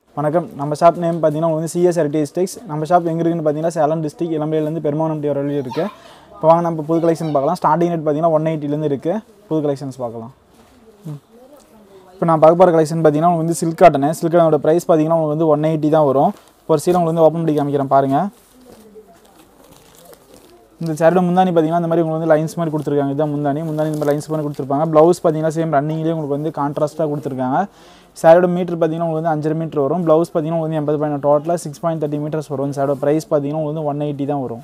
வணக்கம் நம்ம shop name பார்த்தீங்கன்னா உங்களுக்கு வந்து சிஎஸ் ஹெரிட்டேஜ் டெக்ஸ் நம்ம ஷாப் எங்கே இருக்குன்னு பார்த்தீங்கன்னா சேலம் டிஸ்ட்ரிக் இளம்பையிலேருந்து பெருமானம்பட்டி வர வழி இருக்குது இப்போ வாங்க நம்ம புது கலெக்ஷன் பார்க்கலாம் ஸ்டார்டிங் ரேட் பார்த்தீங்கன்னா ஒன் எயிட்டிலேருந்து இருக்குது புது கலெக்ஷன்ஸ் பார்க்கலாம் இப்போ நான் பார்க்க போகிற கலெக்ஷன் பார்த்தீங்கன்னா உங்களுக்கு வந்து சில்க் காட்டனு சில்க் காட்டனோட ப்ரைஸ் பார்த்தீங்கன்னா உங்களுக்கு வந்து ஒன் எயிட்டி தான் வரும் இப்போ ஒரு சீலை உங்களுக்கு வந்து ஓப்பன் பண்ணி காமிக்கிறேன் பாருங்கள் இந்த சேரோட முந்தானி பார்த்தீங்கன்னா இந்த மாதிரி உங்களுக்கு வந்து லைன்ஸ் மாதிரி கொடுத்துருக்காங்க இதுதான் முந்தானி முந்தானி இந்த மாதிரி லைன்ஸ் மாதிரி கொடுத்துருப்பாங்க ப்ளவுஸ் பார்த்தீங்கன்னா சேம் ரன்னிங்லேயே உங்களுக்கு வந்து கான்ட்ராஸ்ட்டாக கொடுத்துருக்காங்க சேரோட மீட்டர் பார்த்தீங்கன்னா உங்களுக்கு வந்து அஞ்சரை மீட்டர் வரும் ப்ளவுஸ் பார்த்தீங்கன்னா உங்களுக்கு வந்து எண்பது பாயிண்ட் டோட்டலாக சிக்ஸ் பாயிண்ட் தேர்ட்டி மீட்டர்ஸ் வரும் சேரோட ப்ரைஸ் பார்த்தீங்கன்னா உங்களுக்கு வந்து ஒன் எயிட்டி தான் வரும்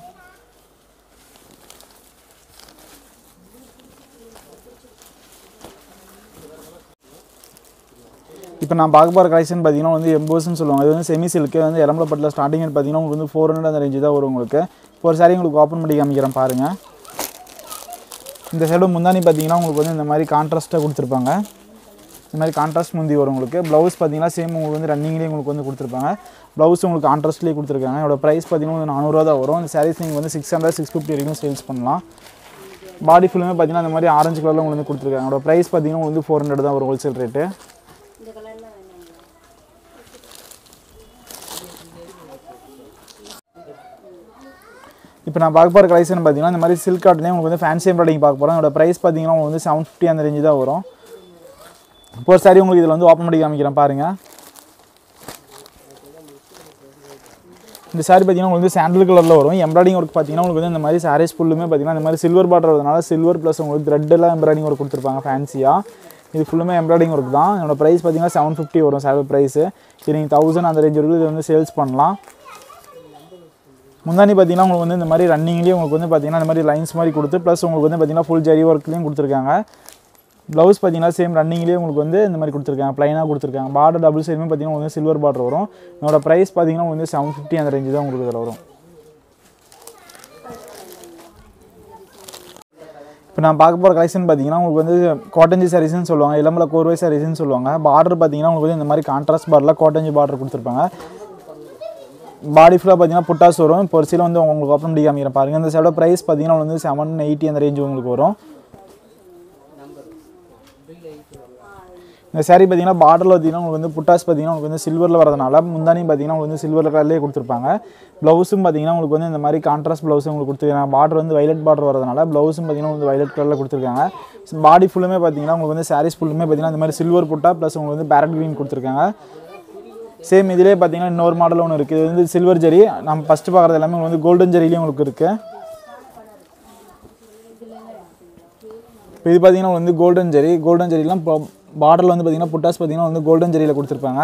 இப்போ நான் பார்க்க போகிற கலெக்ஷன் பார்த்தீங்கன்னா வந்து எம்போஸ்ன்னு சொல்லுவாங்க இது வந்து செமி சில்க்கு வந்து இளம்பலப்பட்டில் ஸ்டார்டிங் பார்த்தீங்கன்னா உங்களுக்கு வந்து ஃபோர் ஹண்ட்ரட் அந்த ரேஞ்சு தான் வரும் உங்களுக்கு இப்போ ஒரு சாரி உங்களுக்கு ஓப்பன் பண்ணி காமிக்கிறேன் பாருங்கள் இந்த சைடு முந்தானி பார்த்தீங்கன்னா உங்களுக்கு வந்து இந்த மாதிரி கான்ட்ராஸ்ட்டாக கொடுத்துருப்பாங்க இந்த மாதிரி கான்ட்ராஸ்ட் முந்தி வரும் உங்களுக்கு ப்ளவுஸ் பார்த்தீங்கன்னா சேம் உங்களுக்கு வந்து ரன்னிங்லேயே உங்களுக்கு வந்து கொடுத்துருப்பாங்க ப்ளவுஸ் உங்களுக்கு கான்ட்ராஸ்ட்லேயே கொடுத்துருக்காங்க இதோட ப்ரைஸ் பார்த்தீங்கன்னா வந்து நானூறுரூவா தான் வரும் இந்த சாரீஸ் நீங்கள் வந்து சிக்ஸ் ஹண்ட்ரட் சிக்ஸ் ஃபிஃப்டி வரைக்கும் சேல்ஸ் பண்ணலாம் பாடி ஃபுல்லுமே பார்த்தீங்கன்னா இந்த மாதிரி ஆரஞ்சு கலரில் உங்களுக்கு வந்து கொடுத்துருக்காங்க இதோட ப்ரைஸ் பார்த்தீங்கன்னா உங்களுக்கு வந்து ஃபோர் ஹண்ட்ரட் தான் வரும் ஹோல்சேல் ரேட்டு இப்போ நான் பார்க்க போகிற கலெக்ஷன் பார்த்தீங்கன்னா இந்த மாதிரி சில்க் காட்டனே உங்களுக்கு வந்து ஃபேன்சி எம்ப்ராய்டிங் பார்க்க போகிறோம் இதோட ப்ரைஸ் பார்த்தீங்கன்னா உங்களுக்கு வந்து செவன் ஃபிஃப்டி அந்த ரேஞ்சு தான் வரும் இப்போ ஒரு சாரி உங்களுக்கு இதில் வந்து ஓப்பன் பண்ணி காமிக்கிறேன் பாருங்கள் இந்த சாரி பார்த்தீங்கன்னா உங்களுக்கு வந்து சாண்டில் கலரில் வரும் எம்ப்ராய்டிங் ஒர்க் பார்த்தீங்கன்னா உங்களுக்கு வந்து இந்த மாதிரி சாரீஸ் ஃபுல்லுமே பார்த்தீங்கன்னா இந்த மாதிரி சில்வர் பார்டர் வரதுனால சில்வர் ப்ளஸ் உங்களுக்கு த்ரெட் எல்லாம் எம்ப்ராய்டிங் ஒர்க் கொடுத்துருப்பாங்க ஃபேன்சியாக இது ஃபுல்லுமே எம்ப்ராய்டிங் ஒர்க் தான் என்னோட ப்ரைஸ் பார்த்தீங்கன்னா செவன் ஃபிஃப்டி வரும் சாரி ப்ரைஸு இது நீங்கள் தௌசண்ட் அந்த ரேஞ்ச் வரைக்கும் இது வந்து சேல்ஸ் பண்ணலாம் முந்தானி பார்த்தீங்கன்னா உங்களுக்கு வந்து இந்த மாதிரி ரன்னிங்லேயே உங்களுக்கு வந்து பார்த்தீங்கன்னா இந்த மாதிரி லைன்ஸ் மாதிரி கொடுத்து ப்ளஸ் உங்களுக்கு வந்து பார்த்தீங்கன்னா ஃபுல் ஜரி ஒர்க்லேயும் கொடுத்துருக்காங்க ப்ளவுஸ் பார்த்தீங்கன்னா சேம் ரன்னிங்லேயே உங்களுக்கு வந்து இந்த மாதிரி கொடுத்துருக்காங்க ப்ளைனாக கொடுத்துருக்காங்க பார்டர் டபுள் சைடுமே பார்த்தீங்கன்னா உங்களுக்கு வந்து சில்வர் பார்டர் வரும் என்னோட ப்ரைஸ் பார்த்தீங்கன்னா உங்களுக்கு வந்து செவன் ஃபிஃப்டி அந்த ரேஞ்சு தான் உங்களுக்கு இதில் வரும் இப்போ நான் பார்க்க போகிற கலெக்ஷன் பார்த்தீங்கன்னா உங்களுக்கு வந்து காட்டஞ்சி சாரீஸ்னு சொல்லுவாங்க இளம்பல கோர்வை சாரீஸ்னு சொல்லுவாங்க பார்டர் பார்த்தீங்கன்னா உங்களுக்கு வந்து இந்த மாதிரி கான்ட்ராஸ்ட் பார்டரில் காட்டஞ்சி பார்டர் கொடுத்துருப்பாங்க பாடி ஃபுல்லாக பார்த்தீங்கன்னா புட்டாஸ் வரும் இப்போ ஒரு சில வந்து உங்களுக்கு ஓப்பன் பண்ணி காமிக்கிறேன் பாருங்கள் இந்த சைடோட ப்ரைஸ் பார்த்தீங்கன்னா வந்து செவன் எயிட்டி அந்த ரேஞ்சு உங்களுக்கு வரும் இந்த saree பார்த்தீங்கன்னா பார்டரில் பார்த்தீங்கன்னா உங்களுக்கு வந்து புட்டாஸ் பார்த்தீங்கன்னா உங்களுக்கு வந்து சில்வரில் வரதுனால முந்தானியும் பார்த்தீங்கன்னா உங்களுக்கு வந்து சில்வர் கலர்லேயே கொடுத்துருப்பாங்க ப்ளவுஸும் பார்த்தீங்கன்னா உங்களுக்கு வந்து இந்த மாதிரி கான்ட்ராஸ்ட் ப்ளவுஸ் உங்களுக்கு கொடுத்துருக்காங்க பார்டர் வந்து வைலட் பார்டர் வரதுனால ப்ளவுஸும் பார்த்தீங்கன்னா வந்து வைலட் கலரில் கொடுத்துருக்காங்க பாடி ஃபுல்லுமே பார்த்தீங்கன்னா உங்களுக்கு வந்து சாரீஸ் ஃபுல்லுமே பார்த்தீங்கன்னா இந்த மாதிரி சில்வர் புட்டா ப்ளஸ் உங்களுக்கு வந்து பேரட் க்ரீன் கொடுத்துருக்காங்க சேம் இதிலே பார்த்தீங்கன்னா இன்னொரு மாடல் ஒன்று இருக்குது இது வந்து சில்வர் ஜரி நம்ம ஃபஸ்ட்டு பார்க்குறது எல்லாமே உங்களுக்கு வந்து கோல்டன் ஜரிலையும் உங்களுக்கு இருக்குது இப்போ இது பார்த்தீங்கன்னா வந்து கோல்டன் ஜரி கோல்டன் ஜரிலாம் இப்போ பார்டரில் வந்து பார்த்தீங்கன்னா புட்டாஸ் பார்த்தீங்கன்னா வந்து கோல்டன் ஜரியில் கொடுத்துருப்பாங்க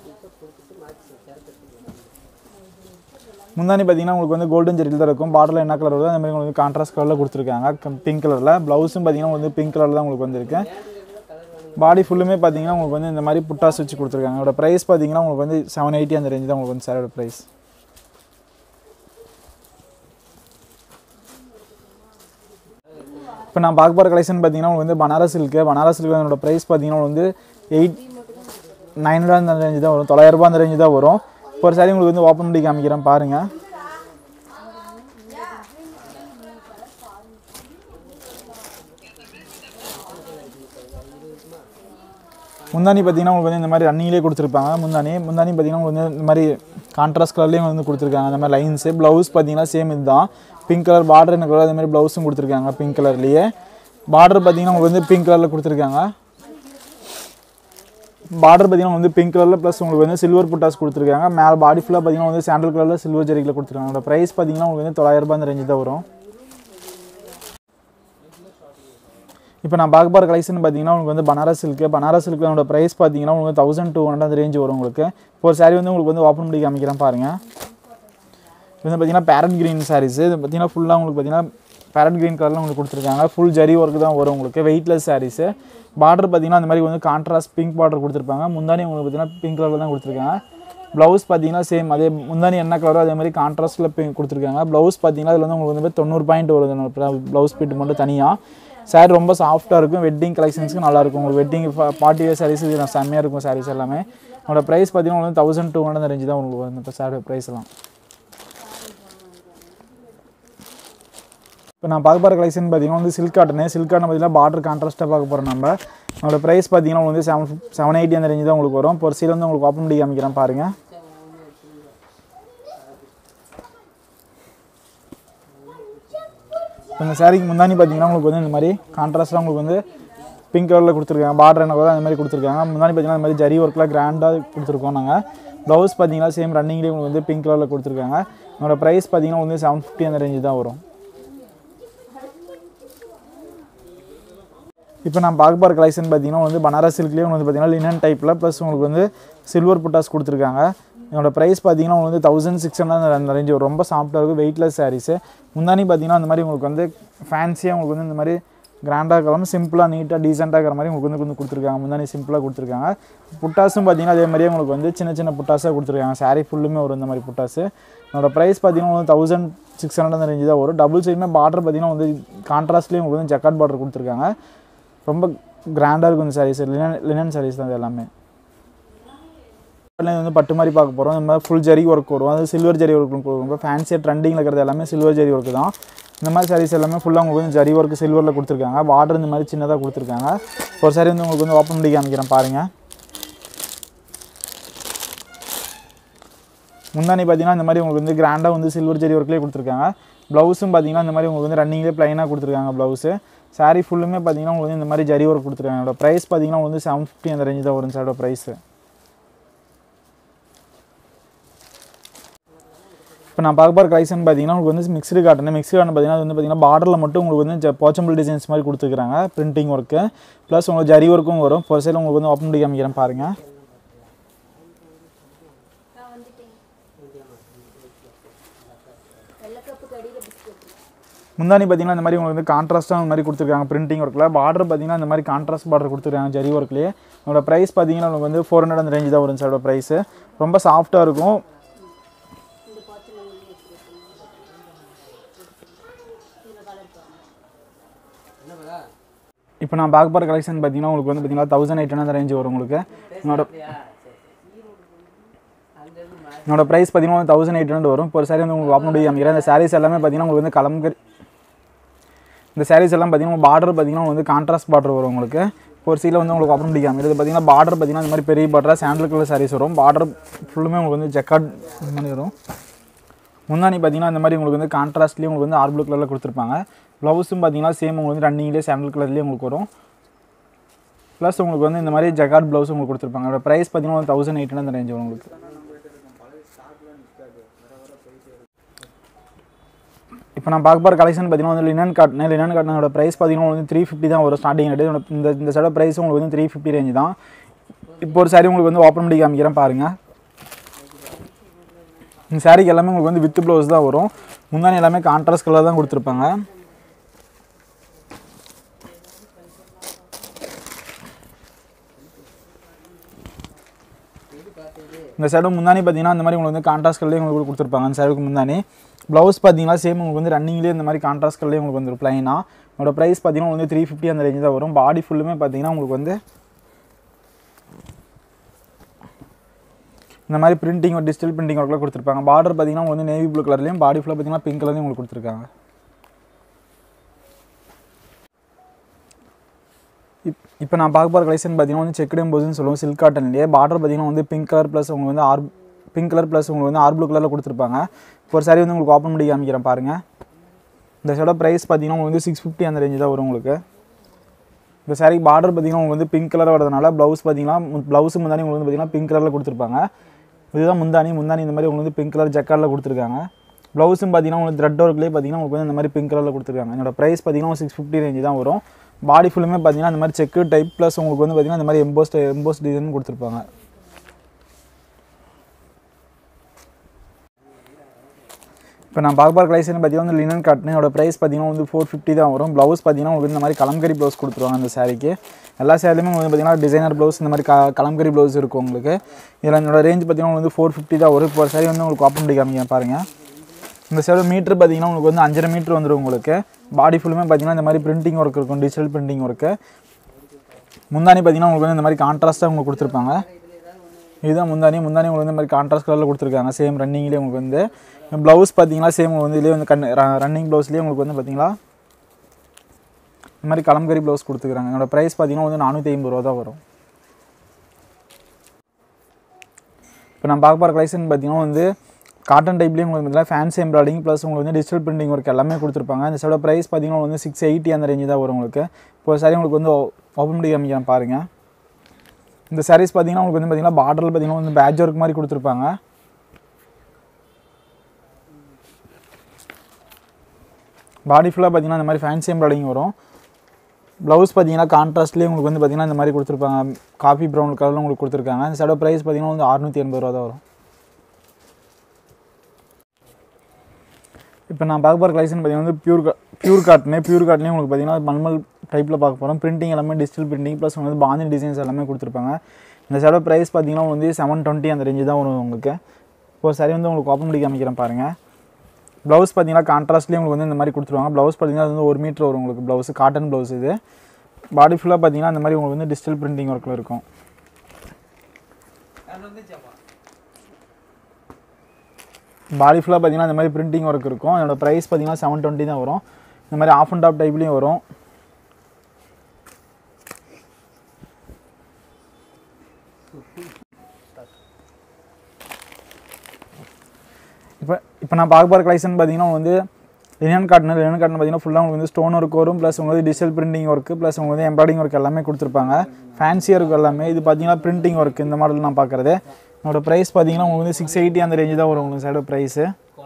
முந்தானி பார்த்தீங்கன்னா உங்களுக்கு வந்து கோல்டன் ஜரியில் தான் இருக்கும் பார்டரில் என்ன கலர் வருதோ அந்த மாதிரி உங்களுக்கு கான்ட்ராஸ்ட் கலரில் கொடுத்துருக்காங்க பிங்க் கலரில் ப்ளவுஸும் பார்த்தீங்கன்னா வந்து பிங்க் கலரில் தான் உங்களுக்கு வந்திருக்கு பாடி ஃபுல்லுமே பார்த்தீங்கன்னா உங்களுக்கு வந்து இந்த மாதிரி புட்டாஸ் வச்சு கொடுத்துருக்காங்க அதோட ப்ரைஸ் பார்த்தீங்கன்னா உங்களுக்கு வந்து செவன் எயிட்டி அந்த ரேஞ்ச் தான் உங்களுக்கு வந்து சாரோட ப்ரைஸ் இப்போ நான் பார்க்க போகிற கலெக்ஷன் பார்த்தீங்கன்னா உங்களுக்கு வந்து பனாரஸ் சில்க்கு பனாரஸ் சில்க் அதோட ப்ரைஸ் பார்த்தீங்கன்னா வந்து எயிட் நைன் ஹண்ட்ரட் அந்த ரேஞ்சு தான் வரும் தொள்ளாயிரம் ரூபாய் அந்த ரேஞ்சு தான் வரும் இப்போ ஒரு சாரி உங்களுக்கு வந்து ஓப்பன் பண்ணி காமிக்கிறேன் பாருங்கள் முந்தானி பார்த்தீங்கன்னா உங்களுக்கு வந்து இந்த மாதிரி ரன்னிங்லேயே கொடுத்துருப்பாங்க முந்தானி முந்தானி பார்த்தீங்கன்னா உங்களுக்கு வந்து இந்த மாதிரி கான்ட்ராஸ்ட் கலர்லேயும் வந்து கொடுத்துருக்காங்க அந்த மாதிரி லைன்ஸு ப்ளவுஸ் பார்த்தீங்கன்னா சேம் இதுதான் பிங்க் கலர் பார்டர் எனக்கு அதே மாதிரி ப்ளவுஸும் கொடுத்துருக்காங்க பிங்க் கலர்லேயே பார்டர் பார்த்தீங்கன்னா உங்களுக்கு வந்து பிங்க் கலரில் கொடுத்துருக்காங்க பார்டர் பார்த்தீங்கன்னா வந்து பிங்க் கலரில் ப்ளஸ் உங்களுக்கு வந்து சில்வர் புட்டாஸ் கொடுத்துருக்காங்க மேலே பாடி ஃபுல்லாக பார்த்தீங்கன்னா வந்து சாண்டல் கலரில் சில்வர் ஜெரிக்கில் கொடுத்துருக்காங்க அதோட ப்ரைஸ் பார்த்தீங்கன்னா உங்களுக்கு வந்து தொள்ளாயிரம் ரூபாய் அந்த ரேஞ்சு தான் வரும் இப்போ நான் பார்க்க போகிற கலெக்ஷன் பார்த்தீங்கன்னா உங்களுக்கு வந்து பனாரஸ் சில்க்கு பனாரஸ் சில்க்கோட ப்ரைஸ் பார்த்தீங்கன்னா உங்களுக்கு தௌசண்ட் டூ ஹண்ட்ரட் ரேஞ்ச் வரும் உங்களுக்கு இப்போ ஒரு சாரி வந்து உங்களுக்கு வந்து ஓப்பன் பண்ணி காமிக்கிறேன் பாருங்கள் இது வந்து பார்த்தீங்கன்னா பேரட் க்ரீன் சாரீஸ் இது பார்த்தீங்கன்னா ஃபுல்லாக உங்களுக்கு பார்த்தீங்கன்னா பேரட் க்ரீன் கலரில் உங்களுக்கு கொடுத்துருக்காங்க ஃபுல் ஜரி ஒர்க் தான் வரும் உங்களுக்கு வெயிட்லெஸ் சாரீஸு பார்டர் பார்த்தீங்கன்னா அந்த மாதிரி வந்து கான்ட்ராஸ்ட் பிங்க் பார்டர் கொடுத்துருப்பாங்க முந்தானி உங்களுக்கு பார்த்தீங்கன்னா பிங்க் கலரில் தான் கொடுத்துருக்காங்க ப்ளவுஸ் பார்த்தீங்கன்னா சேம் அதே முந்தானி என்ன கலரோ அதே மாதிரி கான்ட்ராஸ்ட்டில் பிங்க் கொடுத்துருக்காங்க ப்ளவுஸ் பார்த்தீங்கன்னா அதில் வந்து உங்களுக்கு வந்து தொண்ணூறு பாயிண்ட் வருது ப்ளவுஸ் பிட் மட்டும் தனியாக சாரி ரொம்ப சாஃப்ட்டாக இருக்கும் வெட்டிங் கலெக்ஷன்ஸ்க்கு நல்லாயிருக்கும் உங்களுக்கு வெட்டிங் பார்ட்டி வேர் சாரீஸ் இது செம்மையாக இருக்கும் சாரீஸ் எல்லாமே உங்களோட ப்ரைஸ் பார்த்தீங்கன்னா உங்களுக்கு தௌசண்ட் டூ ஹண்ட்ரட் ரேஞ்சு தான் உங்களுக்கு வரும் இப்போ சாரி ப்ரைஸ்லாம் இப்போ நான் பார்க்க போகிற கலெக்ஷன் பார்த்தீங்கன்னா வந்து சில்க் காட்டனு சில்க் காட்டன் பார்த்தீங்கன்னா பார்டர் கான்ட்ராஸ்ட்டாக பார்க்க போகிறோம் நம்ம அதோட ப்ரைஸ் பார்த்தீங்கன்னா வந்து செவன் செவன் எயிட்டி அந்த ரேஞ்சு தான் உங்களுக்கு வரும் இப்போ ஒரு சீல் வந்து உங்களுக்கு ஓப்பன் பண்ணி காமிக்கிறேன் பாருங்கள் இப்போ இந்த சாரிக்கு முந்தானி பார்த்தீங்கன்னா உங்களுக்கு வந்து இந்த மாதிரி கான்ட்ராஸ்ட்டாக உங்களுக்கு வந்து பிங்க் கலரில் கொடுத்துருக்காங்க பார்டர் என்ன கூட அந்த மாதிரி கொடுத்துருக்காங்க முந்தானி பார்த்தீங்கன்னா இந்த மாதிரி ஜரி ஒர்க்கில் கிராண்டாக கொடுத்துருக்கோம் நாங்கள் ப்ளவுஸ் பார்த்தீங்கன்னா சேம் ரன்னிங்லேயே உங்களுக்கு வந்து பிங்க் கலரில் கொடுத்துருக்காங்க என்னோட ப்ரைஸ் பார்த்தீங்கன்னா வந்து செவன் ஃபிஃப்டி அந்த ரேஞ்சு தான் வரும் இப்போ நான் பார்க்க போகிற கலெக்ஷன் பார்த்தீங்கன்னா வந்து பனாரஸ் சில்க்லேயே வந்து பார்த்தீங்கன்னா லினன் டைப்பில் ப்ளஸ் உங்களுக்கு வந்து சில்வர் புட்டாஸ் கொடுத்துருக்காங்க என்னோட ப்ரைஸ் பார்த்தீங்கன்னா உங்களுக்கு வந்து தௌசண்ட் சிக்ஸ் ஹண்ட்ரட் அந்த ரேஞ்சு வரும் ரொம்ப சாஃப்ட்டாக இருக்கும் வெயிட்லெஸ் சாரீஸு முந்தானி பார்த்தீங்கன்னா அந்த மாதிரி உங்களுக்கு வந்து ஃபேன்சியாக உங்களுக்கு வந்து இந்த மாதிரி கிராண்டாக இருக்காமல் சிம்பிளாக நீட்டாக டீசெண்டாக இருக்கிற மாதிரி உங்களுக்கு வந்து கொஞ்சம் கொடுத்துருக்காங்க முந்தானி சிம்பிளாக கொடுத்துருக்காங்க புட்டாஸும் பார்த்தீங்கன்னா அதே மாதிரியே உங்களுக்கு வந்து சின்ன சின்ன புட்டாஸாக கொடுத்துருக்காங்க சாரீ ஃபுல்லுமே வரும் இந்த மாதிரி புட்டாஸு என்னோட ப்ரைஸ் பார்த்தீங்கன்னா வந்து தௌசண்ட் சிக்ஸ் ஹண்ட்ரட் அந்த ரேஞ்சு தான் வரும் டபுள் சைடுமே பார்டர் பார்த்தீங்கன்னா வந்து கான்ட்ராஸ்ட்லேயும் உங்களுக்கு வந்து ஜக்காட் பார்டர் கொடுத்துருக்காங்க ரொம்ப கிராண்டாக இருக்கும் இந்த சாரீஸ் லினன் லினன் சாரீஸ் தான் இது எல்லாமே இதுல வந்து பட்டு மாதிரி பார்க்க போகிறோம் இந்த மாதிரி ஃபுல் ஜரி ஒர்க் வரும் அது சில்வர் ஜரி ஒர்க் ரொம்ப ஃபேன்சியாக ட்ரெண்டிங்கில் இருக்கிறது எல்லாமே சில்வர் ஜரி ஒர்க் தான் இந்த மாதிரி சாரீஸ் எல்லாமே ஃபுல்லாக உங்களுக்கு வந்து ஜரி ஒர்க் சில்வரில் கொடுத்துருக்காங்க பார்டர் இந்த மாதிரி சின்னதாக கொடுத்துருக்காங்க ஒரு சாரி வந்து உங்களுக்கு வந்து ஓப்பன் பண்ணி காமிக்கிறேன் பாருங்கள் முந்தானி பார்த்தீங்கன்னா இந்த மாதிரி உங்களுக்கு வந்து கிராண்டாக வந்து சில்வர் ஜெரி ஒர்க்லேயே கொடுத்துருக்காங்க ப்ளவுஸும் பார்த்தீங்கன்னா இந்த மாதிரி உங்களுக்கு வந்து ரன்னிங்லேயே ப்ளைனாக கொடுத்துருக்காங்க ப்ளவுஸு சாரீ ஃபுல்லுமே பார்த்தீங்கன்னா உங்களுக்கு வந்து இந்த மாதிரி ஜரி ஒர்க் கொடுத்துருக்காங்க என்னோட ப்ரைஸ் பார்த்தீங்கன்னா உங்களுக்கு வந்து செவன் ஃபிஃப்டி அந்த ரேஞ்சு தான் வரும் சாரோட ப்ரைஸு இப்போ நான் பார்க்க போகிற கலெக்ஷன் பார்த்தீங்கன்னா உங்களுக்கு வந்து மிக்ஸ்டு காட்டன் மிக்ஸ்டு காட்டன் பார்த்தீங்கன்னா அது வந்து பார்த்தீங்கன்னா பார்டரில் மட்டும் உங்களுக்கு வந்து போச்சம்பிள் டிசைன்ஸ் மாதிரி கொடுத்துருக்காங்க பிரிண்டிங் ஒர்க்கு ப்ளஸ் உங்களுக்கு ஜரி ஒர்க்கும் வரும் ஒரு சைடு உங்களுக்கு வந்து ஓப்பன் பண்ணி காமிக்கிறேன் பாருங்கள் முந்தானி பார்த்தீங்கன்னா இந்த மாதிரி உங்களுக்கு வந்து கான்ட்ராஸ்ட்டாக அந்த மாதிரி கொடுத்துருக்காங்க பிரிண்டிங் ஒர்க்கில் பார்டர் பார்த்தீங்கன்னா இந்த மாதிரி கான்ட்ராஸ்ட் பார்டர் கொடுத்துருக்காங்க ஜரி ஒர்க்லேயே என்னோட ப்ரைஸ் பார்த்தீங்கன்னா உங்களுக்கு வந்து ஃபோர் ஹண்ட்ரட் அந்த ரேஞ்சு தான் வரும் சாரோட ப்ரைஸு ரொம்ப சாஃப்ட்டாக இருக்கும் இப்போ நான் பார்க்க போகிற கலெக்ஷன் பார்த்தீங்கன்னா உங்களுக்கு வந்து பார்த்தீங்கன்னா தௌசண்ட் எயிட் ஹண்ட்ரட் ரேஞ்சு வரும் உங்களுக்கு என்னோட என்னோட ப்ரைஸ் பார்த்தீங்கன்னா தௌசண்ட் எயிட் ஹண்ட்ரட் வரும் இப்போ ஒரு சாரி வந்து உங்களுக்கு ஓப்பன் பண்ணி காமிக்கிறேன் இந்த சாரீஸ் எல்லாமே பார்த்தீங்கன்னா உங்களுக்கு வந்து கலம்கரி இந்த சாரீஸ் எல்லாம் பார்த்தீங்கன்னா பார்டர் பார்த்தீங்கன்னா வந்து கான்ட்ராஸ்ட் பார்டர் வரும் உங்களுக்கு இப்போ ஒரு சீல வந்து உங்களுக்கு ஓப்பன் பண்ணி காமிக்கிறது பார்த்தீங்கன்னா பார்டர் பார்த்தீங்கன்னா இந்த மாதிரி பெரிய பார்டராக சாண்டல் கலர் சாரீஸ் வரும் பார்டர் ஃபுல்லுமே உங்களுக்கு வந்து ஜக்காட் இந்த மாதிரி வரும் முந்தானி பார்த்தீங்கன்னா இந்த மாதிரி உங்களுக்கு வந்து கான்ட்ராஸ்ட்லேயே உங்களுக்கு வந்து ஆர் ப்ளூ கலரில் கொடுத்துருப்பாங்க ப்ளவுஸும் பார்த்தீங்கன்னா சேம் உங்களுக்கு வந்து ரன்னிங்லேயே சாண்டல் கலர்லேயே உங்களுக்கு வரும் ப்ளஸ் உங்களுக்கு வந்து இந்த மாதிரி ஜகாட் ப்ளவுஸ் உங்களுக்கு கொடுத்துருப்பாங்க அதோட ப்ரைஸ் பார்த்தீங்கன்னா தௌசண்ட் எயிட் ஹண்ட்ரட் ரேஞ்ச் வரும் உங்களுக்கு இப்போ நான் பார்க்க போகிற கலெக்ஷன் பார்த்தீங்கன்னா வந்து லினன் காட்டன் லினன் காட்டனோட ப்ரைஸ் பார்த்தீங்கன்னா வந்து த்ரீ ஃபிஃப்டி தான் வரும் ஸ்டார்டிங் ரேட்டு இந்த இந்த சைட ப்ரைஸ் உங்களுக்கு வந்து த்ரீ ஃபிஃப்டி ரேஞ்ச் தான் இப்போ ஒரு சாரி உங்களுக்கு வந்து ஓப்பன் பண்ணி காமிக்கிறேன் பாருங்கள் இந்த சாரிக்கு எல்லாமே உங்களுக்கு வந்து வித் ப்ளவுஸ் தான் வரும் முந்தானி எல்லாமே கான்ட்ராஸ்ட் கலர் தான் கொடுத்துருப்பாங்க இந்த சைடு முந்தானி பார்த்தீங்கன்னா இந்த மாதிரி உங்களுக்கு வந்து கான்ட்ராஸ்ட் கல்லே உங்களுக்கு கொடுத்துருப்பாங்க அந்த சைடுக்கு முந்தானி ப்ளவுஸ் பார்த்தீங்கன்னா சேம் உங்களுக்கு வந்து ரன்னிங்லேயே இந்த மாதிரி கான்ட்ராஸ்ட் கல்லே உங்களுக்கு வந்து ப்ளைனாக என்னோட ப்ரைஸ் பார்த்தீங்கன்னா வந்து த்ரீ ஃபிஃப்டி அந்த ரேஞ்சு தான் வரும் பாடி ஃபுல்லுமே பார்த்தீங்கன்னா உங்களுக்கு வந்து இந்த மாதிரி பிரிண்டிங் டிஜிட்டல் பிரிண்டிங் ஒர்க்கில் கொடுத்துருப்பாங்க பார்டர் பார்த்தீங்கன்னா உங்களுக்கு வந்து நேவி ப்ளூ கலர்லையும் பாடி ஃபுல்லாக பார்த்தீங்கன்னா பிங்க் கலர்லையும் உங்களுக்கு கொடுத்துருக்காங்க இப் இப்போ நான் பார்க்க போகிற கலெக்ஷன் பார்த்தீங்கன்னா வந்து செக்குடு எம்போஸ்னு சொல்லுவோம் சில்க் காட்டன்லேயே பார்டர் பார்த்தீங்கன்னா வந்து பிங்க் கலர் ப்ளஸ் உங்களுக்கு வந்து ஆர் பிங்க் கலர் ப்ளஸ் உங்களுக்கு வந்து ஆர் ப்ளூ கலரில் கொடுத்துருப்பாங்க இப்போ ஒரு சாரி வந்து உங்களுக்கு ஓப்பன் பண்ணி காமிக்கிறேன் பாருங்கள் இந்த சைட ப்ரைஸ் பார்த்தீங்கன்னா உங்களுக்கு வந்து சிக்ஸ் ஃபிஃப்டி அந்த ரேஞ்சு தான் வரும் உங்களுக்கு இந்த சாரி பார்டர் பார்த்தீங்கன்னா உங்களுக்கு வந்து பிங்க் கலர் வரதுனால ப்ளவுஸ் பார்த்தீங்கன்னா ப்ளவுஸ் முந்தானி உங்களுக்கு வந்து பார்த்தீங்கன்னா பிங்க் கலரில் கொடுத்துருப்பாங்க இதுதான் முந்தானி முந்தானி இந்த மாதிரி உங்களுக்கு வந்து பிங்க் கலர் ஜக்காரில் கொடுத்துருக்காங்க ப்ளவுஸும் பார்த்தீங்கன்னா உங்களுக்கு த்ரெட் ஒர்க்லேயே பார்த்தீங்கன்னா உங்களுக்கு வந்து இந்த மாதிரி பிங்க் கலரில் கொடுத்துருக்காங்க என்னோட ப்ரைஸ் பார்த்தீங்கன்னா சிக்ஸ் ஃபிஃப்டி ரேஞ்சு தான் வரும் பாடி ஃபுல்லுமே பார்த்தீங்கன்னா இந்த மாதிரி செக்கு டைப் ப்ளஸ் உங்களுக்கு வந்து பார்த்தீங்கன்னா இந்த மாதிரி எம்போஸ்ட் எம்போஸ்ட் டிசைன் கொடுத்துருப்பாங்க இப்போ நான் பார்க்க போகிற கலெக்ஷன் பார்த்தீங்கன்னா வந்து லினன் காட்டன் இதோட ப்ரைஸ் பார்த்தீங்கன்னா வந்து ஃபோர் ஃபிஃப்டி தான் வரும் ப்ளவுஸ் பார்த்தீங்கன்னா உங்களுக்கு இந்த மாதிரி கலம்கரி ப்ளவுஸ் கொடுத்துருவாங்க அந்த சாரிக்கு எல்லா சேரீலுமே வந்து பார்த்தீங்கன்னா டிசைனர் ப்ளவுஸ் இந்த மாதிரி க கலம்கரி ப்ளவுஸ் இருக்கும் உங்களுக்கு இதில் என்னோட ரேஞ்ச் பார்த்தீங்கன்னா வந்து ஃபோர் ஃபிஃப்டி தான் வரும் இப்போ ஒரு சாரி வந்து உங்களுக்கு ஓப்பன் பண்ணி காமிங்க பாருங்கள் இந்த சைடு மீட்ரு பார்த்தீங்கன்னா உங்களுக்கு வந்து அஞ்சரை மீட்ரு வந்துடும் உங்களுக்கு பாடி ஃபுல்லுமே பார்த்தீங்கன்னா இந்த மாதிரி பிரிண்டிங் ஒர்க் இருக்கும் டிஜிட்டல் பிரிண்டிங் ஒர்க்கு முந்தானி பார்த்தீங்கன்னா உங்களுக்கு வந்து இந்த மாதிரி கான்ட்ராஸ்ட்டாக உங்களுக்கு கொடுத்துருப்பாங்க இதுதான் முந்தானி முந்தானி உங்களுக்கு வந்து இந்த மாதிரி கான்ட்ராஸ்ட் கலரில் கொடுத்துருக்காங்க சேம் ரன்னிங்லேயே உங்களுக்கு வந்து ப்ளவுஸ் பார்த்தீங்கன்னா சேம் உங்களுக்கு வந்து இதுலேயே வந்து கண் ரன்னிங் ப்ளவுஸ்லேயே உங்களுக்கு வந்து பார்த்தீங்கன்னா இந்த மாதிரி கலம்கரி ப்ளவுஸ் கொடுத்துக்கிறாங்க என்னோட ப்ரைஸ் பார்த்தீங்கன்னா வந்து நானூற்றி ஐம்பது ரூபா தான் வரும் இப்போ நான் பார்க்க போகிற கலெக்ஷன் பார்த்தீங்கன்னா வந்து காட்டன் டைப்லேயும் உங்களுக்கு பார்த்தீங்கன்னா ஃபேன்சி எம்ப்ராய்டிங் ப்ளஸ் உங்களுக்கு வந்து டிஜிட்டல் பிரிண்டிங் ஒர்க் எல்லாமே கொடுத்துருப்பாங்க இந்த சைடோட ப்ரைஸ் பார்த்தீங்கன்னா வந்து சிக்ஸ் எயிட்டி அந்த ரேஞ்சு தான் வரும் உங்களுக்கு இப்போ சாரி உங்களுக்கு வந்து ஓப்பன் பண்ணி காமிக்கிறேன் பாருங்கள் இந்த சாரீஸ் பார்த்தீங்கன்னா உங்களுக்கு வந்து பார்த்தீங்கன்னா பார்டரில் பார்த்தீங்கன்னா வந்து பேட்ச் ஒர்க் மாதிரி கொடுத்துருப்பாங்க பாடி ஃபுல்லாக பார்த்தீங்கன்னா இந்த மாதிரி ஃபேன்சி எம்ப்ராய்டிங் வரும் ப்ளவுஸ் பார்த்தீங்கன்னா கான்ட்ராஸ்ட்லேயே உங்களுக்கு வந்து பார்த்தீங்கன்னா இந்த மாதிரி கொடுத்துருப்பாங்க காஃபி ப்ரௌன் கலரில் உங்களுக்கு கொடுத்துருக்காங்க இந்த சைடோட ப்ரைஸ் பார்த்தீங்கன்னா வந்து அறுநூற்றி எண்பது ரூபா தான் வரும் இப்போ நான் பார்க்க போகிற கலெக்ஷன் பார்த்தீங்கன்னா வந்து பியூர் கா பியூர் காட்டனு பியூர் காட்டனே உங்களுக்கு பார்த்தீங்கன்னா மல்மல் டைப்பில் பார்க்க போகிறோம் பிரிண்டிங் எல்லாமே டிஜிட்டல் பிரிண்டிங் ப்ளஸ் வந்து பாந்தினி டிசைன்ஸ் எல்லாமே கொடுத்துருப்பாங்க இந்த சைடோட ப்ரைஸ் பார்த்தீங்கன்னா வந்து செவன் டுவெண்ட்டி அந்த ரேஞ்சு தான் வரும் உங்களுக்கு இப்போ சரி வந்து உங்களுக்கு ஓப்பன் பண்ணி காமிக்கிறேன் பாருங்கள் ப்ளவுஸ் பார்த்தீங்கன்னா கான்ட்ராஸ்ட்லேயே உங்களுக்கு வந்து இந்த மாதிரி கொடுத்துருவாங்க ப்ளவுஸ் பார்த்தீங்கன்னா அது வந்து ஒரு மீட்டர் வரும் உங்களுக்கு ப்ளவுஸ் காட்டன் ப்ளவுஸ் இது பாடி ஃபுல்லாக பார்த்தீங்கன்னா இந்த மாதிரி உங்களுக்கு வந்து டிஜிட்டல் பிரிண்டிங் ஒர்க்கில் இருக்கும் பாடி ஃபுல்லாக பார்த்தீங்கன்னா இந்த மாதிரி பிரிண்டிங் ஒர்க் இருக்கும் அதோட ப்ரைஸ் பார்த்தீங்கன்னா செவன் டுவெண்ட்டி தான் வரும் இந்த மாதிரி ஆஃப் அண்ட் டாப் டைப்லேயும் வரும் இப்போ இப்போ நான் பார்க்க போகிற கலெக்ஷன் பார்த்தீங்கன்னா வந்து லினன் காட்டன் லினன் காட்டன் பார்த்தீங்கன்னா ஃபுல்லாக உங்களுக்கு வந்து ஸ்டோன் ஒர்க் வரும் ப்ளஸ் உங்களுக்கு டிஜிட்டல் பிரிண்டிங் ஒர்க்கு ப்ளஸ் உங்களுக்கு வந்து எம்ப்ராய்டிங் ஒர்க் எல்லாமே கொடுத்துருப்பாங்க ஃபேன்சியாக இருக்கும் எல்லாமே இது பார்த்தீங்கன்னா பிரிண்டிங் ஒர்க் இந்த மாடல் நான் பார்க்குறது என்னோட ப்ரைஸ் பார்த்தீங்கன்னா உங்களுக்கு வந்து சிக்ஸ் எயிட்டி அந்த ரேஞ்சு தான் வரும் உங்களுக்கு சைடு ப்ரைஸு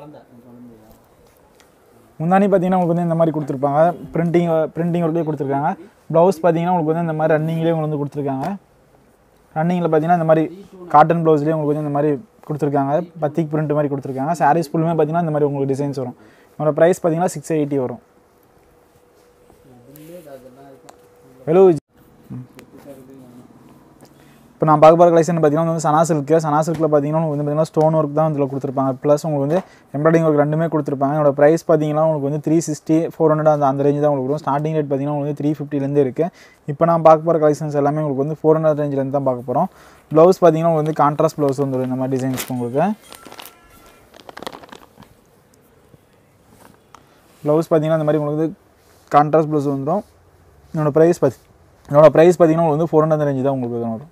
முந்தானி பார்த்தீங்கன்னா உங்களுக்கு வந்து இந்த மாதிரி கொடுத்துருப்பாங்க பிரிண்டிங் பிரிண்டிங் ஒர்க்லேயே கொடுத்துருக்காங்க ப்ளவுஸ் பார்த்தீங்கன்னா உங்களுக்கு வந்து இந்த மாதிரி ரன்னிங்லேயே உங்களுக்கு வந்து கொடுத்துருக்காங்க ரன்னிங்கில் பார்த்தீங்கன்னா இந்த மாதிரி காட்டன் ப்ளவுஸ்லேயே உங்களுக்கு வந்து இந்த மாதிரி கொடுத்துருக்காங்க பத்திக் பிரிண்ட் மாதிரி கொடுத்துருக்காங்க சாரீஸ் ஃபுல்லுமே பார்த்தீங்கன்னா இந்த மாதிரி உங்களுக்கு டிசைன்ஸ் வரும் என்னோட ப்ரைஸ் பார்த்தீங்கன்னா சிக்ஸ் எயிட்டி வரும் ஹலோ இப்போ நான் பார்க்க போகிற கலெக்ஷன் பார்த்தீங்கன்னா வந்து சனா சில்க்கு சனா சில்கில் பார்த்தீங்கன்னா உங்களுக்கு வந்து பார்த்தீங்கன்னா ஸ்டோன் ஒர்க் தான் இதில் கொடுத்துருப்பாங்க ப்ளஸ் உங்களுக்கு வந்து எம்ப்ராய்டிங் ஒர்க் ரெண்டுமே கொடுத்துருப்பாங்க என்னோட ப்ரைஸ் பார்த்தீங்கன்னா உங்களுக்கு வந்து த்ரீ சிக்ஸ்டி ஃபோர் ஹண்ட்ரட் அந்த அந்த ரேஞ்ச் தான் உங்களுக்கு வரும் ஸ்டார்டிங் ரேட் பார்த்தீங்கன்னா உங்களுக்கு த்ரீ ஃபிஃப்டிலேருந்து இருக்குது இப்போ நான் பார்க்க போகிற கலெக்ஷன்ஸ் எல்லாமே உங்களுக்கு வந்து ஃபோர் ஹண்ட்ரட் ரேஞ்சிலேருந்து தான் பார்க்க போகிறோம் ப்ளவுஸ் பார்த்தீங்கன்னா உங்களுக்கு வந்து கான்ட்ராஸ்ட் ப்ளவுஸ் வந்துடும் இந்த மாதிரி டிசைன்ஸ் உங்களுக்கு ப்ளவுஸ் பார்த்தீங்கன்னா இந்த மாதிரி உங்களுக்கு வந்து கான்ட்ராஸ்ட் ப்ளவுஸ் வந்துடும் என்னோட ப்ரைஸ் பார்த்தி என்னோட ப்ரைஸ் பார்த்தீங்கன்னா உங்களுக்கு வந்து ஃபோர் ஹண்ட்ரட் ரேஞ்சு தான் உங்களுக்கு வரும்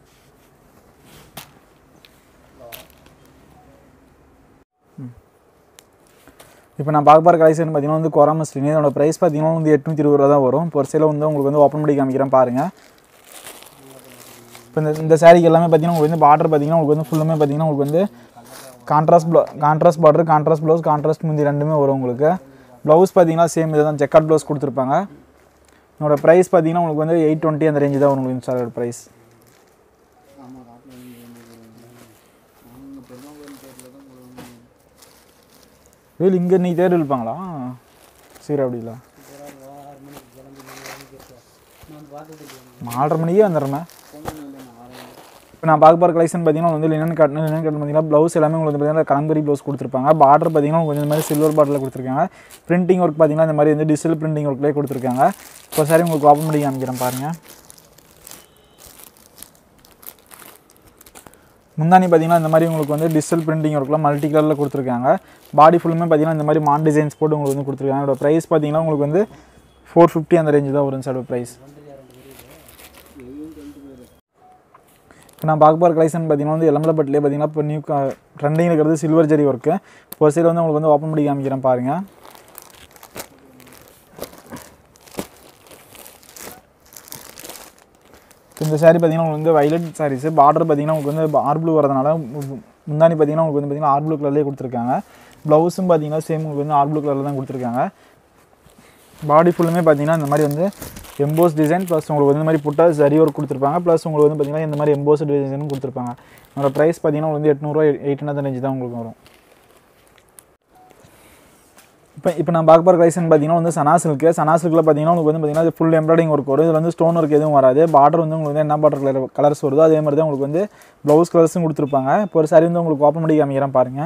இப்போ நான் பார்க்க போகிற கலெக்ஷன் பார்த்தீங்கன்னா வந்து கொராமஸ்லின் இதோட ப்ரைஸ் பார்த்தீங்கன்னா வந்து எட்நூற்றி இருபது ரூபா தான் வரும் இப்போ ஒரு சில வந்து உங்களுக்கு வந்து ஓப்பன் பண்ணி காமிக்கிறேன் பாருங்கள் இப்போ இந்த இந்த சாரீக்கு எல்லாமே பார்த்தீங்கன்னா உங்களுக்கு வந்து பார்டர் பார்த்தீங்கன்னா உங்களுக்கு வந்து ஃபுல்லுமே பார்த்தீங்கன்னா உங்களுக்கு வந்து contrast blouse contrast border contrast blouse contrast முந்தி ரெண்டுமே வரும் உங்களுக்கு ப்ளவுஸ் பார்த்தீங்கன்னா சேம் இதை தான் செக்கட் ப்ளவுஸ் கொடுத்துருப்பாங்க என்னோட ப்ரைஸ் பார்த்தீங்கன்னா உங்களுக்கு வந்து எயிட் டுவெண்ட்டி அந்த ரேஞ்சு தான் வரும் உங்களுக்கு இன்ஸ்டாலோட ப்ரைஸ் வேல் இங்கே நீ தேர் இருப்பாங்களா சரி அப்படி இல்லை நாலரை மணிக்கே வந்துடுறேன் இப்போ நான் பார்க்க போகிற கலெக்ஷன் பார்த்தீங்கன்னா வந்து லினன் காட்டன் லினன் காட்டன் பார்த்தீங்கன்னா ப்ளவுஸ் எல்லாமே உங்களுக்கு பார்த்தீங்கன்னா கலம்பரி ப்ளவுஸ் கொடுத்துருப்பாங்க பார்டர் பார்த்தீங்கன்னா கொஞ்சம் இந்த மாதிரி சில்வர் பார்டரில் கொடுத்துருக்காங்க பிரிண்டிங் ஒர்க் பார்த்தீங்கன்னா இந்த மாதிரி வந்து டிஜிட்டல் பிரிண்டிங் ஒர்க்லேயே கொடுத்துருக்காங்க இப்போ சரி உங்களுக்கு ஓப்பன் பண்ணி காமிக்கிறேன் பாருங்கள் முந்தானி பார்த்தீங்கன்னா இந்த மாதிரி உங்களுக்கு வந்து டிஜிட்டல் பிரிண்டிங் ஒர்க்கில் மல்டி கலரில் கொடுத்துருக்காங்க பாடி ஃபுல்லுமே பார்த்தீங்கன்னா இந்த மாதிரி மான் டிசைன்ஸ் போட்டு உங்களுக்கு வந்து கொடுத்துருக்காங்க இதோட ப்ரைஸ் பார்த்தீங்கன்னா உங்களுக்கு வந்து ஃபோர் ஃபிஃப்டி அந்த ரேஞ்சு தான் வரும் சார் ப்ரைஸ் இப்போ நான் பார்க்க போகிற கலெக்ஷன் பார்த்தீங்கன்னா வந்து எலம்பலப்பட்டிலே பார்த்தீங்கன்னா இப்போ நியூ ட்ரெண்டிங் இருக்கிறது சில்வர் ஜெரி ஒர்க்கு ஒரு சைடு வந்து உங்களுக்கு வந்து ஓப்பன் பண்ணி காமிக்கிறேன் பாருங்கள் இந்த saree பார்த்தீங்கன்னா உங்களுக்கு வந்து வைலட் சாரீஸ் பார்டர் பார்த்தீங்கன்னா உங்களுக்கு வந்து ஆர் ப்ளூ வரதுனால மு- முந்தானி பார்த்தீங்கன்னா உங்களுக்கு வந்து பார்த்தீங்கன்னா ஆர் ப்ளூ கலர்லேயே கொடுத்துருக்காங்க ப்ளவுஸும் பார்த்தீங்கன்னா சேம் உங்களுக்கு வந்து ஆர் ப்ளூ கலரில் தான் கொடுத்துருக்காங்க பாடி ஃபுல்லுமே பார்த்தீங்கன்னா இந்த மாதிரி வந்து எம்போஸ் டிசைன் ப்ளஸ் உங்களுக்கு வந்து இந்த மாதிரி புட்டா சரி ஒர்க் கொடுத்துருப்பாங்க ப்ளஸ் உங்களுக்கு வந்து பார்த்தீங்கன்னா இந்த மாதிரி எம்போஸ் டிசைனும் கொடுத்துருப்பாங்க அதோட ப்ரைஸ் பார்த்தீங்கன்னா உங்களுக்கு வந்து எட்நூறுவா எயிட் ஹண்ட்ரட் ரேஞ்சு தான் உங்களுக்கு வரும் இப்போ இப்போ நான் பார்க்க போகிற கலெக்ஷன் பார்த்தீங்கன்னா வந்து சனா சில்க்கு சனா சில்கில் பார்த்தீங்கன்னா உங்களுக்கு வந்து பார்த்தீங்கன்னா ஃபுல் எம்ப்ராய்டிங் ஒர்க் வரும் இதில் வந்து ஸ்டோன் ஒர்க் எதுவும் வராது பார்டர் வந்து உங்களுக்கு வந்து என்ன பார்டர் கலர் கலர்ஸ் வருதோ அதே மாதிரி தான் உங்களுக்கு வந்து ப்ளவுஸ் கலர்ஸும் கொடுத்துருப்பாங்க இப்போ ஒரு சாரி வந்து உங்களுக்கு ஓப்பன் பண்ணி காமிக்கிறேன் பாருங்கள்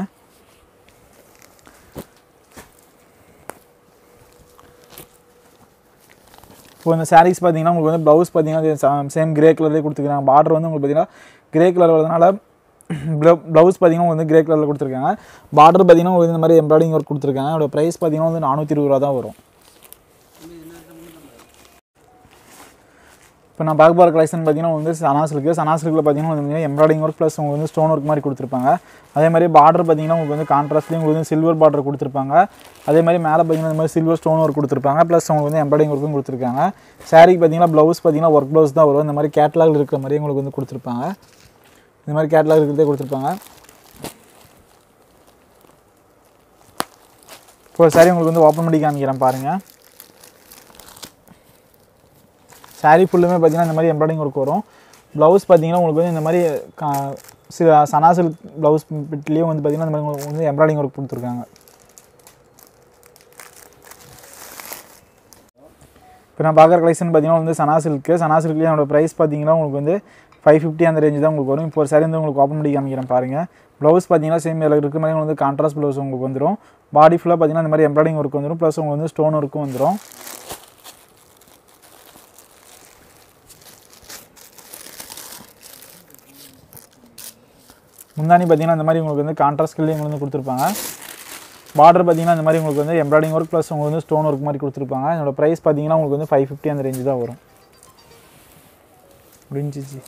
இப்போ இந்த சாரீஸ் பார்த்தீங்கன்னா உங்களுக்கு வந்து ப்ளவுஸ் பார்த்தீங்கன்னா சேம் கிரே கலர்லேயே கொடுத்துருக்காங்க பார்டர் வந்து உங்களுக்கு பார்த்தீங்கன்னா கிரே கலர் வரதுனால ப்ளவுஸ் பார்த்தீங்கன்னா உங்களுக்கு வந்து கிரே கலரில் கொடுத்துருக்காங்க பார்டர் பார்த்தீங்கன்னா உங்களுக்கு இந்த மாதிரி எம்ப்ராய்டிங் ஒர்க் கொடுத்துருக்காங்க அதோட ப்ரைஸ் பார்த்தீங்கன்னா வந்து நானூற்றி இருபது ரூபா தான் வரும் இப்போ நான் பார்க்க போகிற கலெக்ஷன் பார்த்தீங்கன்னா வந்து சனா சில்க்கு சனா சில்கில் பார்த்தீங்கன்னா வந்து எம்ப்ராய்டிங் ஒர்க் ப்ளஸ் உங்களுக்கு வந்து ஸ்டோன் ஒர்க் மாதிரி கொடுத்துருப்பாங்க அதே மாதிரி பார்டர் பார்த்தீங்கன்னா உங்களுக்கு வந்து கான்ட்ராஸ்ட்லேயும் உங்களுக்கு வந்து சில்வர் பார்டர் கொடுத்துருப்பாங்க அதே மாதிரி மேலே பார்த்தீங்கன்னா இந்த மாதிரி சில்வர் ஸ்டோன் ஒர்க் கொடுத்துருப்பாங்க ப்ளஸ் உங்களுக்கு வந்து எம்ப்ராய்டிங் ஒர்க்கும் கொடுத்துருக்காங்க சாரிக்கு பார்த்தீங்கன்னா ப்ளவுஸ் பார்த்தீங்கன்னா ஒர்க் ப்ளவுஸ் தான் வரும் இந்த மாதிரி கேட்லாக் இருக்கிற மாதிரி உங்களுக்கு வந்து கொடுத்துருப்பாங்க இந்த மாதிரி கேட்லாக் இருக்கிறதே கொடுத்துருப்பாங்க இப்போ சாரி உங்களுக்கு வந்து ஓப்பன் பண்ணி காமிக்கிறேன் பாருங்கள் சாரீ ஃபுல்லுமே பார்த்தீங்கன்னா இந்த மாதிரி எம்ப்ராய்டிங் ஒர்க் வரும் ப்ளவுஸ் பார்த்தீங்கன்னா உங்களுக்கு வந்து இந்த மாதிரி கா- சில சனா சில்க் ப்ளவுஸ் பிட்லேயும் வந்து பார்த்தீங்கன்னா இந்த மாதிரி உங்களுக்கு வந்து எம்ப்ராய்டிங் ஒர்க் கொடுத்துருக்காங்க இப்போ நான் பார்க்குற கலெக்ஷன் பார்த்தீங்கன்னா வந்து சனா சில்க்கு சனா சில்க்லேயே என்னோட ப்ரைஸ் பார்த்தீங்கன்னா உங்களுக்கு வந்து ஃபைவ் ஃபிஃப்டி அந்த ரேஞ்சு தான் உங்களுக்கு வரும் இப்போ ஒரு சாரி வந்து உங்களுக்கு ஓப்பன் பண்ணி காமிக்கிறேன் பாருங்கள் ப்ளவுஸ் பார்த்தீங்கன்னா சேம் இதில் இருக்கிற மாதிரி உங்களுக்கு வந்து கான்ட்ராஸ்ட் ப்ளவுஸ் உங்களுக்கு வந்துடும் பாடி ஃபுல்லாக பார்த்தீங்கன்னா இந்த மாதிரி எம்ப்ராய்டிங் ஒர்க் வந்துடும் ப்ளஸ் உங்களுக்கு வந்து ஸ்டோன் ஒர்க்கும் வந்துடும் முந்தானி பார்த்தீங்கன்னா இந்த மாதிரி உங்களுக்கு வந்து கான்ட்ராஸ்ட் கல்லையும் வந்து கொடுத்துருப்பாங்க பார்டர் பார்த்தீங்கன்னா இந்த மாதிரி உங்களுக்கு வந்து எம்ப்ராய்டிங் ஒர்க் ப்ளஸ் உங்களுக்கு வந்து ஸ்டோன் ஒர்க் மாதிரி கொடுத்துருப்பாங்க என்னோட ப்ரைஸ் பார்த்தீங்கன்னா உங்களுக்கு வந்து ஃபைவ் ஃபிஃப்டி அந்த ரேஞ்சு தான் வரும் முடிஞ்சிச்சு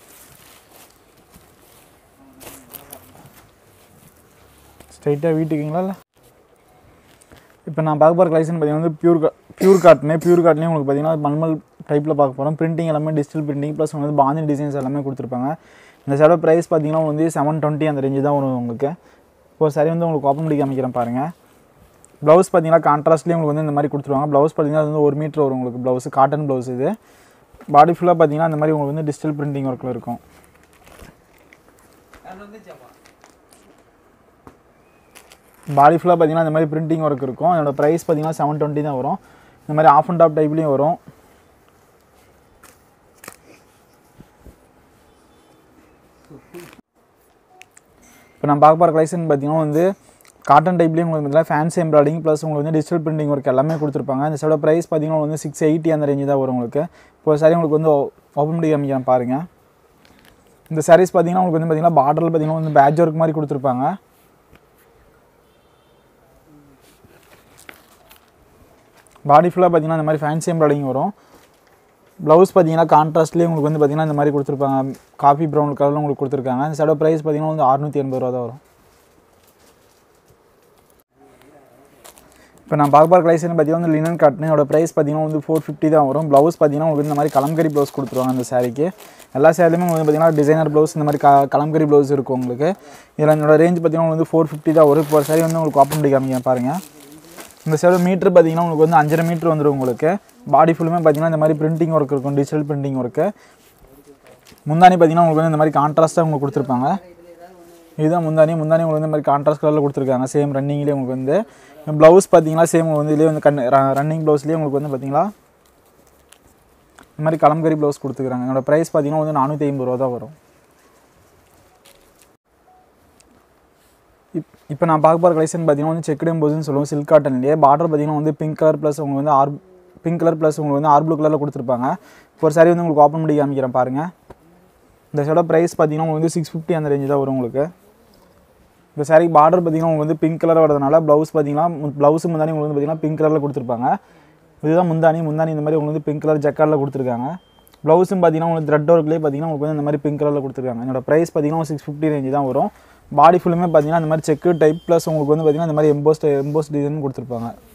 ஸ்ட்ரைட்டாக வீட்டுக்குங்களா இல்லை இப்போ நான் பார்க்க போகிற கலெக்ஷன் பார்த்தீங்கன்னா வந்து பியூர் பியூர் காட்னு பியூர் காட்லேயும் உங்களுக்கு பார்த்தீங்கன்னா மல்மல் டைப்பில் பார்க்க போகிறோம் பிரிண்டிங் எல்லாமே டிஜிட்டல் பிரிண்டிங் ப்ளஸ் வந்து பாந்தி டிசைன்ஸ் எல்லாமே கொடுத்துருப்பாங்க இந்த சேரோட ப்ரைஸ் பார்த்தீங்கன்னா வந்து செவன் டுவெண்ட்டி அந்த ரேஞ்சு தான் வரும் உங்களுக்கு இப்போ சாரி வந்து உங்களுக்கு ஓப்பன் பண்ணி காமிக்கிறேன் பாருங்கள் ப்ளவுஸ் பார்த்தீங்கன்னா கான்ட்ராஸ்ட்லேயே உங்களுக்கு வந்து இந்த மாதிரி கொடுத்துருவாங்க ப்ளவுஸ் பார்த்தீங்கன்னா அது வந்து ஒரு மீட்டர் வரும் உங்களுக்கு ப்ளவுஸ் காட்டன் ப்ளவுஸ் இது பாடி ஃபுல்லாக பார்த்தீங்கன்னா இந்த மாதிரி உங்களுக்கு வந்து டிஜிட்டல் பிரிண்டிங் ஒர்க்கில் இருக்கும் பாடி ஃபுல்லாக பார்த்தீங்கன்னா இந்த மாதிரி பிரிண்டிங் ஒர்க் இருக்கும் அதோட ப்ரைஸ் பார்த்தீங்கன்னா செவன் டுவெண்ட்டி தான் வரும் இந்த மாதிரி ஆஃப் அண்ட் டாப் டைப்லேயும் வரும் இப்போ நான் பார்க்க போகிற கலெக்ஷன் பார்த்தீங்கன்னா வந்து காட்டன் டைப்லேயும் உங்களுக்கு பார்த்தீங்கன்னா ஃபேன்சி எம்ப்ராய்டிங் ப்ளஸ் உங்களுக்கு வந்து டிஜிட்டல் பிரிண்டிங் ஒர்க் எல்லாமே கொடுத்துருப்பாங்க இந்த சைடோட ப்ரைஸ் பார்த்தீங்கன்னா வந்து சிக்ஸ் எயிட்டி அந்த ரேஞ்சு தான் வரும் உங்களுக்கு இப்போ சாரி உங்களுக்கு வந்து ஓப்பன் பண்ணி காமிக்கிறேன் பாருங்கள் இந்த சாரீஸ் பார்த்தீங்கன்னா உங்களுக்கு வந்து பார்த்தீங்கன்னா பார்டரில் பார்த்தீங்கன்னா வந்து பேட்ச் ஒர்க் மாதிரி கொடுத்துருப்பாங்க பாடி ஃபுல்லாக பார்த்தீங்கன்னா இந்த மாதிரி ஃபேன்சி எம்ப்ராய்டிங் வரும் ப்ளவுஸ் பார்த்தீங்கன்னா கான்ட்ராஸ்ட்லேயே உங்களுக்கு வந்து பார்த்தீங்கன்னா இந்த மாதிரி கொடுத்துருப்பாங்க காஃபி ப்ரௌன் கலரில் உங்களுக்கு கொடுத்துருக்காங்க இந்த சைடோ ப்ரைஸ் பார்த்தீங்கன்னா வந்து அறுநூற்றி எண்பது ரூபா தான் வரும் இப்போ நான் பார்க்க போகிற கலெக்ஷன் பார்த்தீங்கன்னா வந்து லினன் காட்டன் இதோட ப்ரைஸ் பார்த்தீங்கன்னா வந்து ஃபோர் ஃபிஃப்டி தான் வரும் ப்ளவுஸ் பார்த்தீங்கன்னா உங்களுக்கு இந்த மாதிரி கலம்கரி ப்ளவுஸ் கொடுத்துருவாங்க அந்த சாரிக்கு எல்லா சேரீலுமே வந்து பார்த்தீங்கன்னா டிசைனர் ப்ளவுஸ் இந்த மாதிரி க கலம்கரி ப்ளவுஸ் இருக்கும் உங்களுக்கு இதில் என்னோட ரேஞ்ச் பார்த்தீங்கன்னா வந்து ஃபோர் ஃபிஃப்டி தான் வரும் இப்போ ஒரு சாரி வந்து உங்களுக்கு ஓப்பன் பண்ணி காமிங்க பாருங்கள் இந்த சைடு மீட்ரு பார்த்தீங்கன்னா உங்களுக்கு வந்து அஞ்சரை மீட்ரு வந்துடும் உங்களுக்கு பாடி ஃபுல்லுமே பார்த்தீங்கன்னா இந்த மாதிரி பிரிண்டிங் ஒர்க் இருக்கும் டிஜிட்டல் பிரிண்டிங் ஒர்க்கு முந்தானி பார்த்தீங்கன்னா உங்களுக்கு வந்து இந்த மாதிரி கான்ட்ராஸ்ட்டாக உங்களுக்கு கொடுத்துருப்பாங்க இதுதான் முந்தானி முந்தானி உங்களுக்கு வந்து இந்த மாதிரி கான்ட்ராஸ்ட் கலரில் கொடுத்துருக்காங்க சேம் ரன்னிங்லேயே உங்களுக்கு வந்து ப்ளவுஸ் பார்த்தீங்கன்னா சேம் வந்து இதுலேயே வந்து கண் ரன்னிங் ப்ளவுஸ்லேயே உங்களுக்கு வந்து பார்த்தீங்களா இந்த மாதிரி கலம்கரி ப்ளவுஸ் கொடுத்துருக்காங்க என்னோட ப்ரைஸ் பார்த்தீங்கன்னா வந்து நானூற்றி ஐம்பது ரூபா தான் வரும் இப் இப்போ நான் பார்க்க போகிற கலெக்ஷன் பார்த்தீங்கன்னா வந்து செக்குடு எம்போஸ்னு சொல்லுவோம் சில்க் காட்டன்லேயே பார்டர் பார்த்தீங்கன்னா வந்து பிங்க் கலர் ப்ளஸ் உங்களுக்கு வந்து ஆர் பிங்க் கலர் ப்ளஸ் உங்களுக்கு வந்து ஆர் ப்ளூ கலரில் கொடுத்துருப்பாங்க இப்போ ஒரு சாரி வந்து உங்களுக்கு ஓப்பன் பண்ணி காமிக்கிறேன் பாருங்கள் இந்த சைடோட ப்ரைஸ் பார்த்தீங்கன்னா உங்களுக்கு வந்து சிக்ஸ் ஃபிஃப்டி அந்த ரேஞ்சு தான் வரும் உங்களுக்கு இந்த சாரி பார்டர் பார்த்தீங்கன்னா உங்களுக்கு வந்து பிங்க் கலர் வரதுனால ப்ளவுஸ் பார்த்தீங்கன்னா ப்ளவுஸ் முந்தானி உங்களுக்கு வந்து பார்த்தீங்கன்னா பிங்க் கலரில் கொடுத்துருப்பாங்க இதுதான் முந்தானி முந்தானி இந்த மாதிரி உங்களுக்கு வந்து பிங்க் கலர் ஜக்கார்டில் கொடுத்துருக்காங்க ப்ளவுஸும் பார்த்தீங்கன்னா உங்களுக்கு த்ரெட் ஒர்க்லேயே பார்த்தீங்கன்னா உங்களுக்கு வந்து இந்த மாதிரி பிங்க் கலரில் கொடுத்துருக்காங்க என்னோட ப்ரைஸ் பார்த்தீங்கன்னா சிக்ஸ் ஃபிஃப்டி ரேஞ்சு தான் வரும் பாடி ஃபுல்லுமே பார்த்தீங்கன்னா இந்த மாதிரி செக்கு டைப் ப்ளஸ் உங்களுக்கு வந்து பார்த்தீங்கன்னா இந்த மாதிரி எம்போஸ்ட் எம்போஸ்ட் டிசைன் கொடுத்துருப்பாங்க